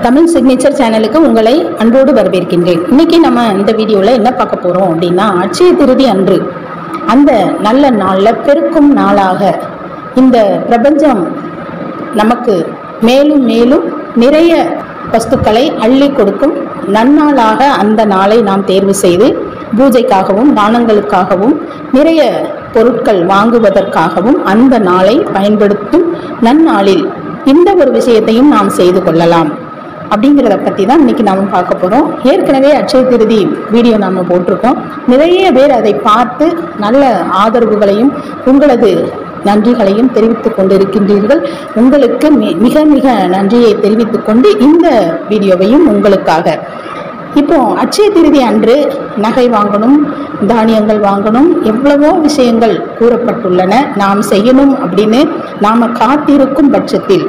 Tamil signature சேனலுக்கு உங்களை அன்போடு வரவேற்கின்றேன் இன்னைக்கு நம்ம இந்த வீடியோவில் என்ன பார்க்க போகிறோம் அப்படின்னா அட்சய திருதி அன்று அந்த நல்ல நாளில் பெருக்கும் நாளாக இந்த பிரபஞ்சம் நமக்கு மேலும் மேலும் நிறைய வஸ்துக்களை அள்ளி கொடுக்கும் நன்னாளாக அந்த நாளை நாம் தேர்வு செய்து பூஜைக்காகவும் தானங்களுக்காகவும் நிறைய பொருட்கள் வாங்குவதற்காகவும் அந்த நாளை பயன்படுத்தும் நன்னாளில் இந்த ஒரு விஷயத்தையும் நாம் செய்து கொள்ளலாம் அப்படிங்கிறத பற்றி தான் இன்றைக்கி நாம் பார்க்க போகிறோம் ஏற்கனவே அட்சய திருதி வீடியோ நாம் போட்டிருக்கோம் நிறைய பேர் அதை பார்த்து நல்ல ஆதரவுகளையும் உங்களது நன்றிகளையும் தெரிவித்துக் கொண்டிருக்கின்றீர்கள் உங்களுக்கு மி- மிக மிக நன்றியை தெரிவித்துக் கொண்டு இந்த வீடியோவையும் உங்களுக்காக இப்போ அட்சய திருதி அன்று நகை வாங்கணும் தானியங்கள் வாங்கணும் எவ்வளவோ விஷயங்கள் கூறப்பட்டுள்ளன நாம் செய்யணும் அப்படின்னு நாம் காத்திருக்கும் பட்சத்தில்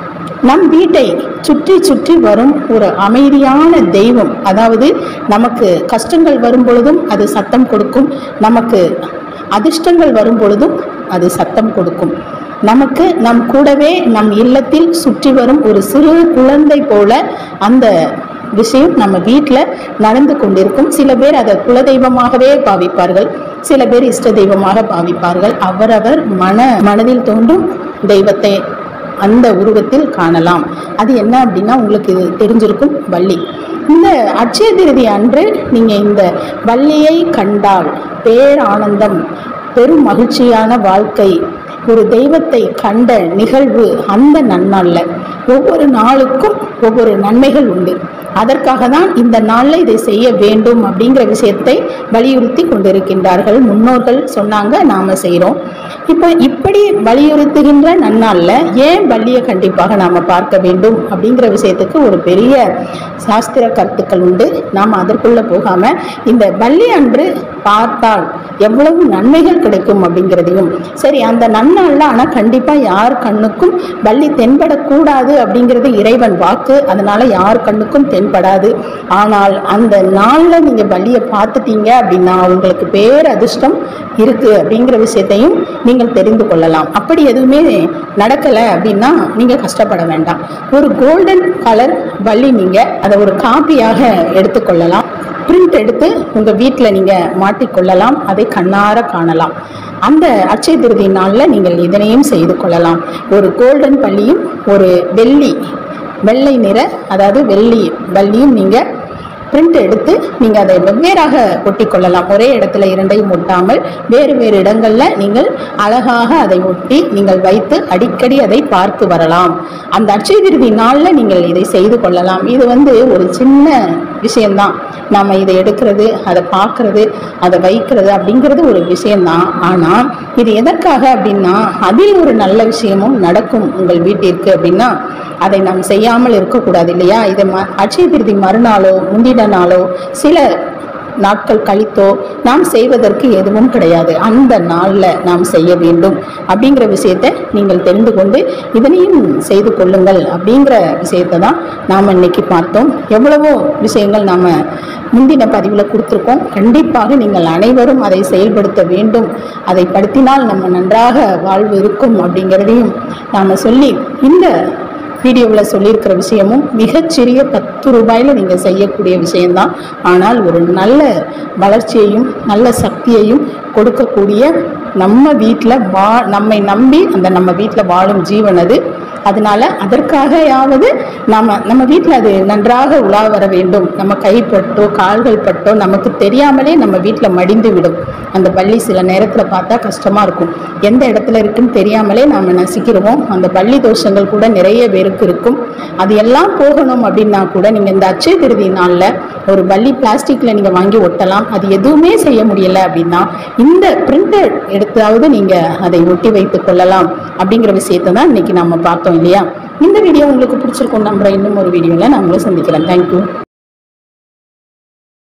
நம் வீட்டை சுற்றி சுற்றி வரும் ஒரு அமைதியான தெய்வம் அதாவது நமக்கு கஷ்டங்கள் வரும் பொழுதும் அது சத்தம் கொடுக்கும் நமக்கு அதிர்ஷ்டங்கள் வரும் பொழுதும் அது சத்தம் கொடுக்கும் நமக்கு நம் கூடவே நம் இல்லத்தில் சுற்றி வரும் ஒரு சிறு குழந்தை போல அந்த விஷயம் நம்ம வீட்டில் நடந்து கொண்டிருக்கும் சில பேர் அதை குலதெய்வமாகவே பாவிப்பார்கள் சில பேர் இஷ்ட தெய்வமாக பாவிப்பார்கள் அவரவர் மன மனதில் தோன்றும் தெய்வத்தை அந்த உருவத்தில் காணலாம் அது என்ன அப்படின்னா உங்களுக்கு இது தெரிஞ்சிருக்கும் வள்ளி இந்த அட்சய திருதி அன்று நீங்கள் இந்த வள்ளியை கண்டால் பேரானந்தம் பெரும் மகிழ்ச்சியான வாழ்க்கை ஒரு தெய்வத்தை கண்ட நிகழ்வு அந்த நன்னாளில் ஒவ்வொரு நாளுக்கும் ஒவ்வொரு நன்மைகள் உண்டு அதற்காக தான் இந்த நாளில் இதை செய்ய வேண்டும் அப்படிங்கிற விஷயத்தை வலியுறுத்தி கொண்டிருக்கின்றார்கள் முன்னோர்கள் சொன்னாங்க நாம செய்கிறோம் இப்போ இப்படி வலியுறுத்துகின்ற நன்னாளில் ஏன் வள்ளியை கண்டிப்பாக நாம் பார்க்க வேண்டும் அப்படிங்கிற விஷயத்துக்கு ஒரு பெரிய சாஸ்திர கருத்துக்கள் உண்டு நாம் அதற்குள்ளே போகாமல் இந்த வள்ளி அன்று பார்த்தால் எவ்வளவு நன்மைகள் கிடைக்கும் அப்படிங்கிறதையும் சரி அந்த நன்னாளில் ஆனால் கண்டிப்பாக யார் கண்ணுக்கும் வள்ளி தென்படக்கூடாது அப்படிங்கிறது இறைவன் வாக்கு அதனால யார் கண்ணுக்கும் தென்படாது ஆனால் அந்த நாளில் நீங்கள் வள்ளியை பார்த்துட்டீங்க அப்படின்னா உங்களுக்கு பேர் அதிர்ஷ்டம் இருக்குது அப்படிங்கிற விஷயத்தையும் நீங்கள் தெரிந்து கொள்ளலாம் அப்படி எதுவுமே நடக்கலை அப்படின்னா நீங்கள் கஷ்டப்பட வேண்டாம் ஒரு கோல்டன் கலர் வள்ளி நீங்கள் அதை ஒரு காப்பியாக எடுத்துக்கொள்ளலாம் பிரிண்ட் எடுத்து உங்கள் வீட்டில் நீங்கள் மாட்டிக்கொள்ளலாம் அதை கண்ணார காணலாம் அந்த அட்சய திருதி நாளில் நீங்கள் இதனையும் செய்து கொள்ளலாம் ஒரு கோல்டன் பள்ளியும் ஒரு வெள்ளி வெள்ளை நிற அதாவது வெள்ளி வள்ளியும் நீங்கள் பிரிண்ட் எடுத்து நீங்கள் அதை வெவ்வேறாக ஒட்டிக்கொள்ளலாம் ஒரே இடத்துல இரண்டையும் ஒட்டாமல் வேறு வேறு இடங்களில் நீங்கள் அழகாக அதை ஒட்டி நீங்கள் வைத்து அடிக்கடி அதை பார்த்து வரலாம் அந்த அட்சய திருதி நாளில் நீங்கள் இதை செய்து கொள்ளலாம் இது வந்து ஒரு சின்ன விஷயம்தான் நாம் இதை எடுக்கிறது அதை பார்க்கறது அதை வைக்கிறது அப்படிங்கிறது ஒரு விஷயம்தான் ஆனால் இது எதற்காக அப்படின்னா அதில் ஒரு நல்ல விஷயமும் நடக்கும் உங்கள் வீட்டிற்கு அப்படின்னா அதை நாம் செய்யாமல் இருக்கக்கூடாது இல்லையா இதை ம அட்சய திருதி மறுநாளோ முந்தின நாளோ சில நாட்கள் கழித்தோ நாம் செய்வதற்கு எதுவும் கிடையாது அந்த நாளில் நாம் செய்ய வேண்டும் அப்படிங்கிற விஷயத்தை நீங்கள் தெரிந்து கொண்டு இதனையும் செய்து கொள்ளுங்கள் அப்படிங்கிற விஷயத்தை தான் நாம் இன்னைக்கு பார்த்தோம் எவ்வளவோ விஷயங்கள் நாம் முந்தின பதிவில் கொடுத்துருக்கோம் கண்டிப்பாக நீங்கள் அனைவரும் அதை செயல்படுத்த வேண்டும் அதை படுத்தினால் நம்ம நன்றாக வாழ்வு இருக்கும் அப்படிங்கிறதையும் நாம் சொல்லி இந்த வீடியோவில் சொல்லியிருக்கிற விஷயமும் மிகச்சிறிய பத்து ரூபாயில் நீங்கள் செய்யக்கூடிய விஷயம்தான் ஆனால் ஒரு நல்ல வளர்ச்சியையும் நல்ல சக்தியையும் கொடுக்கக்கூடிய நம்ம வீட்டில் வா நம்மை நம்பி அந்த நம்ம வீட்டில் வாழும் ஜீவன் அது அதனால அதற்காகயாவது நாம நம்ம வீட்டில் அது நன்றாக உலா வர வேண்டும் நம்ம கைப்பட்டோ கால்கள் பட்டோ நமக்கு தெரியாமலே நம்ம வீட்டில் மடிந்து விடும் அந்த பள்ளி சில நேரத்தில் பார்த்தா கஷ்டமாக இருக்கும் எந்த இடத்துல இருக்குன்னு தெரியாமலே நாம் நசிக்கிடுவோம் அந்த பள்ளி தோஷங்கள் கூட நிறைய பேருக்கு இருக்கும் அது எல்லாம் போகணும் அப்படின்னா கூட நீங்கள் இந்த அச்சய திருதி நாளில் ஒரு பள்ளி பிளாஸ்டிக்கில் நீங்கள் வாங்கி ஒட்டலாம் அது எதுவுமே செய்ய முடியல அப்படின்னா இந்த பிரிண்டட் எடுத்தாவது நீங்கள் அதை ஒட்டி வைத்துக் கொள்ளலாம் அப்படிங்கிற விஷயத்தை தான் இன்னைக்கு நம்ம பார்த்தோம் இல்லையா இந்த வீடியோ உங்களுக்கு பிடிச்சிருக்கும் நம்புறேன் இன்னும் ஒரு வீடியோவில் நான் உங்களை சந்திக்கிறேன் தேங்க்யூ